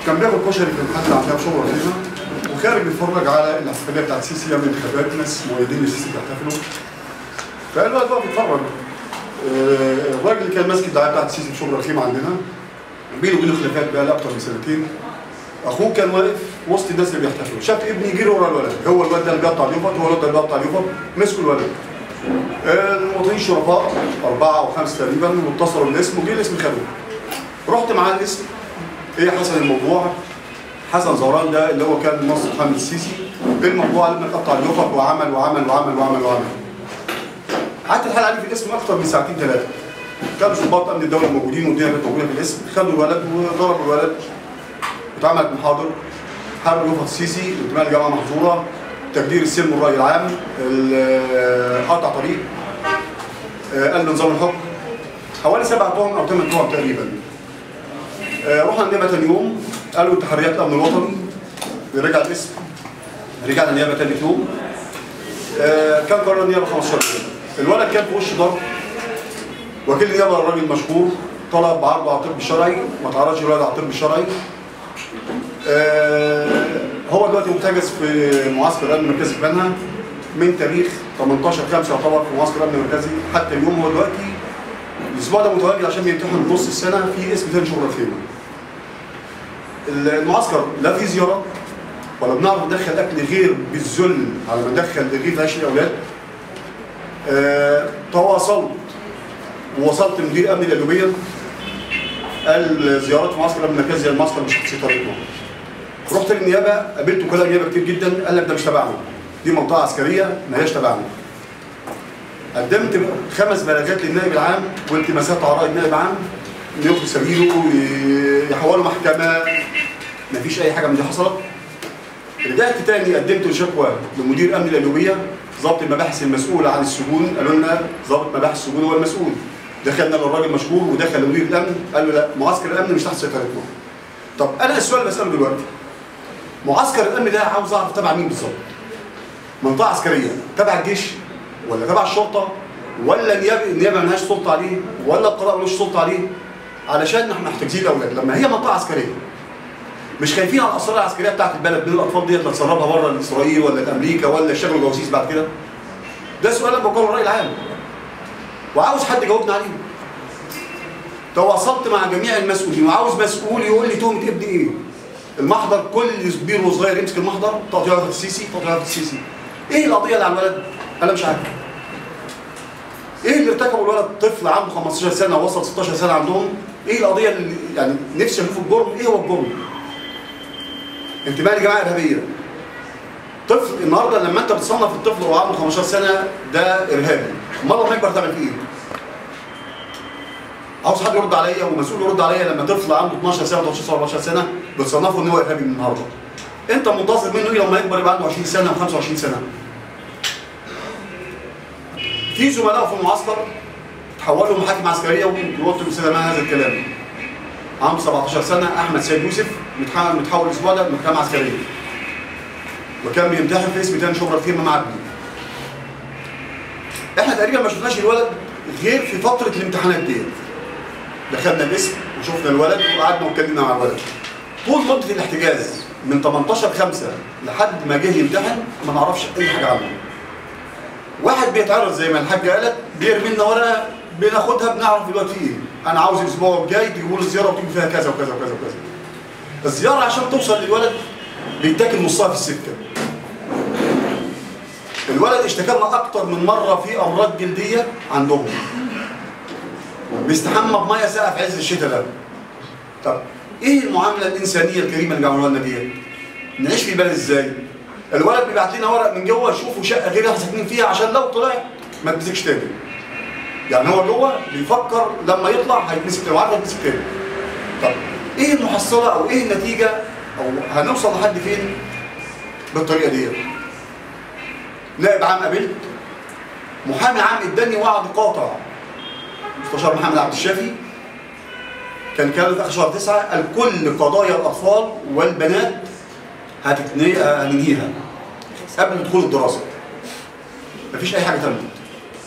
كان بياكل كشري في المحل عندنا في شغل هنا وخارج بيتفرج على الاحتفاليه بتاعت سيسي يوم الانتخابات ناس مؤيدين لسيسي بيحتفلوا فقال له بقى بيتفرج آه، الراجل اللي كان ماسك الدعايه بتاعت سيسي في شغل الخيمه عندنا بينه وبينه خلافات بقى اكتر من سنتين اخوه كان واقف وسط الناس اللي بيحتفلوا شاف ابني يجري ورا الولد هو الولد ده اللي بيقطع اليوفط هو الولد ده اللي بيقطع اليوفط مسكوا الولد آه، المواطنين الشرفاء اربعه او خمسه تقريبا واتصلوا بالاسم وجه الاسم خدوه رحت معاه الاسم ايه حصل الموضوع حسن زهران ده اللي هو كان منصب حامد السيسي ايه الموضوع اللي قطع اليوفط وعمل وعمل وعمل وعمل وعمل قعدت الحال عليه في الاسم اكتر من ساعتين ثلاثه كانوا ضباط امن الدوله موجودين والدنيا كانت موجوده في الاسم خدوا الولد وضربوا الولد اتعملت محاضر حرب يوفط السيسي انتماء الجامعه محظوره تجدير السلم والراي العام ال- قطع طريق آه، قلب نظام الحكم حوالي سبع تهم او ثمان تهم تقريبا آه، رحنا النيابه ثاني يوم قالوا تحريات الامن الوطني رجع الاسم رجعنا النيابه ثاني يوم آه، كان قرار النيابه 15 يوم الولد كان في وش ضرب وكيل النيابه الراجل مشكور طلب بعرضه على الطب الشرعي ما تعرضش الولد على الطب الشرعي آه، هو دلوقتي محتجز في معسكر الامن المركزي في بنها من تاريخ 18 5 يعتبر في معسكر الامن المركزي حتى اليوم هو دلوقتي الاسبوع ده متواجد عشان بيمتحن نص السنه في اسم تاني شغل الخيمه. المعسكر لا في زيارات ولا بنعرف ندخل اكل غير بالذل على ما ندخل رغيف عيش الاولاد. آه، تواصلت ووصلت لمدير امن القلوبيه قال زيارات في معسكر الامن المركزي المعسكر مش هتسيب طريقنا. رحت للنيابه قابلت وكلاء النيابه كتير جدا قال لك ده مش تبعنا دي منطقه عسكريه ما هياش تبعنا. قدمت خمس بلاغات للنائب العام والتماسات اعراء النائب العام انه يخرج سبيله ي- يحوله محكمه مفيش اي حاجه من دي حصلت رجعت تاني قدمت شكوى لمدير امن القلوبيه ضابط المباحث المسؤول عن السجون قالوا لنا ضابط مباحث السجون هو المسؤول دخلنا للراجل مشكور ودخل لمدير الامن قال له لا معسكر الامن مش تحت سيطرتنا طب انا السؤال اللي بساله دلوقتي معسكر الامن ده عاوز اعرف تبع مين بالظبط منطقه عسكريه تبع الجيش ولا تبع الشرطه ولا النيابه النيابه مالهاش سلطه عليه ولا القضاء ملوش سلطه عليه علشان احنا محتاجين الاولاد لما هي منطقه عسكريه مش خايفين على الاسرار العسكريه بتاعت البلد من الاطفال ديت تسربها بره لاسرائيل ولا لامريكا ولا يشتغلوا جواسيس بعد كده ده سؤال انا بقوله الراي العام وعاوز حد يجاوبنا عليه تواصلت مع جميع المسؤولين وعاوز مسؤول يقول لي تهمه ابني ايه المحضر كل كبير وصغير يمسك المحضر تقطيع رفعت السيسي تقطيع رفعت السيسي ايه القضيه اللي على الولد انا مش عارف ايه اللي ارتكبه الولد طفل عنده 15 سنه وصل 16 سنه عندهم ايه القضيه اللي يعني نفسي اشوف الجرم ايه هو الجرم انتماء لجماعه ارهابيه طفل النهارده لما انت بتصنف الطفل وهو عنده 15 سنه ده ارهابي امال لما يكبر تعمل فيه ايه؟ عاوز حد يرد عليا ومسؤول يرد عليا لما طفل عنده 12 سنه 13 سنه 14 سنه بتصنفه ان هو ارهابي من النهارده انت منتظر منه ايه لما يكبر يبقى عنده 20 سنه و25 سنه في زملاء في المعسكر تحولوا محاكم عسكريه ويمكن قلت الاستاذ هذا الكلام عنده 17 سنه احمد سيد يوسف متحول متحول الاسبوع ده لمحكمه عسكريه وكان بيمتحن في اسم تاني شبرا الخيمه مع ابني احنا تقريبا ما شفناش الولد غير في فتره الامتحانات ديت دخلنا الاسم وشفنا الولد وقعدنا واتكلمنا مع الولد طول مده الاحتجاز من 18 5 لحد ما جه يمتحن ما نعرفش اي حاجه عنه واحد بيتعرض زي ما الحاجه قالت بيرمي لنا ورقه بناخدها بنعرف دلوقتي ايه انا عاوز الاسبوع الجاي تجيبوا لي زياره وتجيبوا فيها كذا وكذا وكذا وكذا الزياره عشان توصل للولد بيتاكل نصها في السكه الولد اشتكى لنا اكتر من مره في امراض جلديه عندهم بيستحمى بميه ساقعه في عز الشتاء ده طب ايه المعامله الانسانيه الكريمه اللي عملوها لنا ديت نعيش في بلد ازاي الولد بيبعت لنا ورق من جوه شوفوا شقه غير احنا ساكنين فيها عشان لو طلع ما تمسكش تاني يعني هو جوه بيفكر لما يطلع هيتمسك تاني وعارف هيتمسك تاني طب ايه المحصله او ايه النتيجه او هنوصل لحد فين بالطريقه ديت نائب عام قابلت محامي عام اداني وعد قاطع مستشار محمد عبد الشافي كان كان في اخر شهر تسعه قال كل قضايا الاطفال والبنات هتتني- هننهيها قبل دخول الدراسه مفيش اي حاجه تمت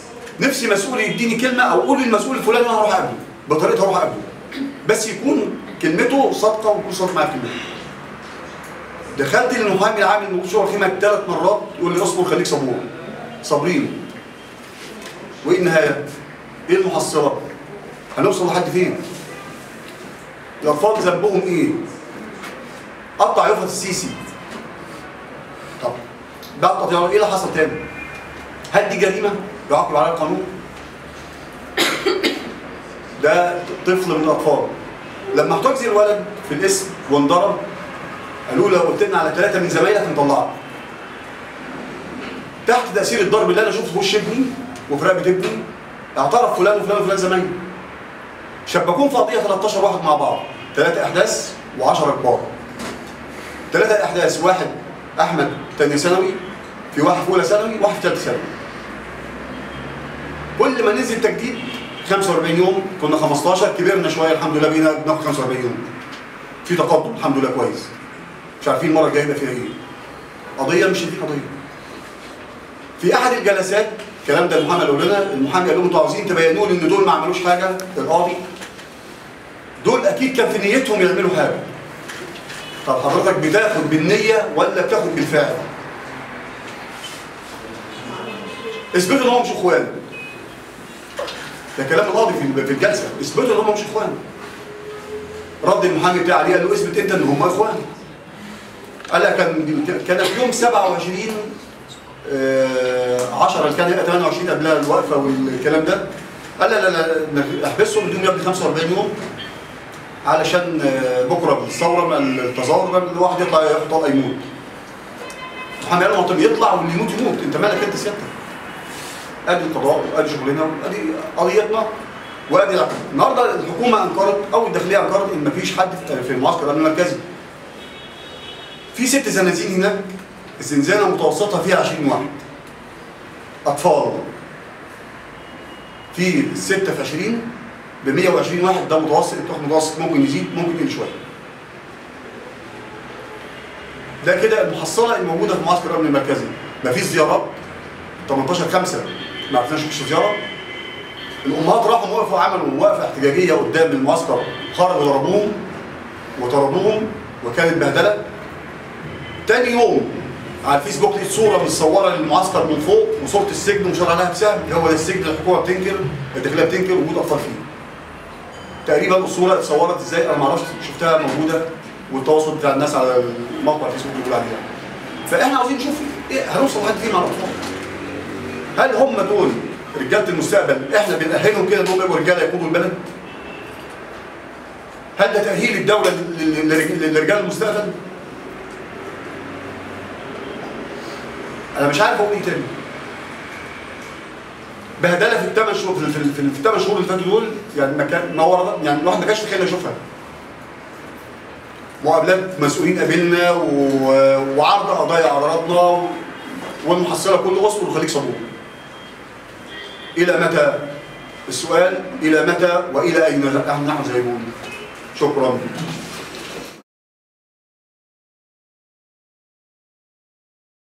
نفسي مسؤول يديني كلمه او قول للمسؤول الفلاني انا هروح اقابله بطريقه هروح اقابله بس يكون كلمته صادقه ويكون صادق معايا في كلمته دخلت للمحامي العام الموجود شغل خيمه ثلاث مرات يقول لي اصبر خليك صبور صابرين وايه النهايه؟ ايه المحصله؟ هنوصل لحد فين؟ الاطفال ذنبهم ايه؟ قطع يفط السيسي طب بعد تقطيع ايه اللي حصل تاني؟ هل دي جريمه يعاقب عليها القانون؟ ده طفل من الاطفال لما احتجز الولد في الاسم وانضرب قالوا له لو قلت لنا على ثلاثه من زمايلك نطلعك تحت تاثير الضرب اللي انا شفته في وش ابني وفي رقبه ابني اعترف فلان وفلان وفلان زمايلي شبكوهم في قضيه 13 واحد مع بعض ثلاثه احداث و10 كبار ثلاثه احداث واحد احمد ثانيه ثانوي في واحد في اولى ثانوي واحد في ثالثه ثانوي كل ما نزل تجديد 45 يوم كنا 15 كبرنا شويه الحمد لله بقينا بناخد 45 يوم في تقدم الحمد لله كويس مش عارفين المره الجايه يبقى فيها ايه قضيه مش دي قضيه في احد الجلسات الكلام ده المحامي قال لنا المحامي قال لهم انتوا عاوزين تبينوا لي ان دول ما عملوش حاجه القاضي دول اكيد كان في نيتهم يعملوا حاجه طب حضرتك بتاخد بالنيه ولا بتاخد بالفعل اثبتوا ان هم مش اخوان ده كلام القاضي في في الجلسه اثبتوا ان هم مش اخوان رد المحامي بتاعي عليه قال له اثبت انت ان هم اخوان قال لك كان كان في يوم 27 آه 10 كان هيبقى 28 قبلها الوقفه والكلام ده قال لا لا لا احبسهم اديهم يا ابني 45 يوم علشان آه بكره الثوره التظاهر الواحد يطلع ياخد طلقه يموت المحامي قال له يطلع واللي يموت يموت انت مالك انت سيادتك ادي القضاء وادي شغلنا وادي قضيتنا وادي العقل. النهارده الحكومه انكرت او الداخليه انكرت ان مفيش حد في المعسكر الامن المركزي. في ست زنازين هناك الزنزانه متوسطها فيها 20 واحد. اطفال. في الستة في 20 ب 120 واحد ده متوسط بتاخد متوسط ممكن يزيد ممكن يقل شويه. ده كده المحصله الموجوده في معسكر الامن المركزي. مفيش زيارات 18 5 ما عرفناش نخش زياره الامهات راحوا وقفوا عملوا وقفه احتجاجيه قدام المعسكر خرجوا ضربوهم وطردوهم وكانت بهدله تاني يوم على الفيسبوك لقيت صوره متصوره للمعسكر من فوق وصوره السجن ومشار عليها بسهم هو ده السجن الحكومه بتنكر الداخليه بتنكر وجود اطفال فيه تقريبا الصوره اتصورت ازاي انا ما اعرفش شفتها موجوده والتواصل بتاع الناس على الموقع الفيسبوك بيقول عليها فاحنا عاوزين نشوف ايه هنوصل لحد فين مع الاطفال هل هم دول رجاله المستقبل احنا بنأهلهم كده ان هم يبقوا رجاله يقودوا البلد؟ هل ده تأهيل الدولة لرجال المستقبل؟ أنا مش عارف أقول إيه تاني. بهدلة في الثمان شهور في في الثمان شهور اللي فاتوا دول يعني ما كان ما ورد يعني الواحد ما كانش تخيل يشوفها. مقابلات مسؤولين قابلنا وعرض قضايا اعراضنا والمحصله كله اصبر وخليك صبور. إلى متى؟ السؤال إلى متى وإلى أين نحن ذاهبون؟ شكرا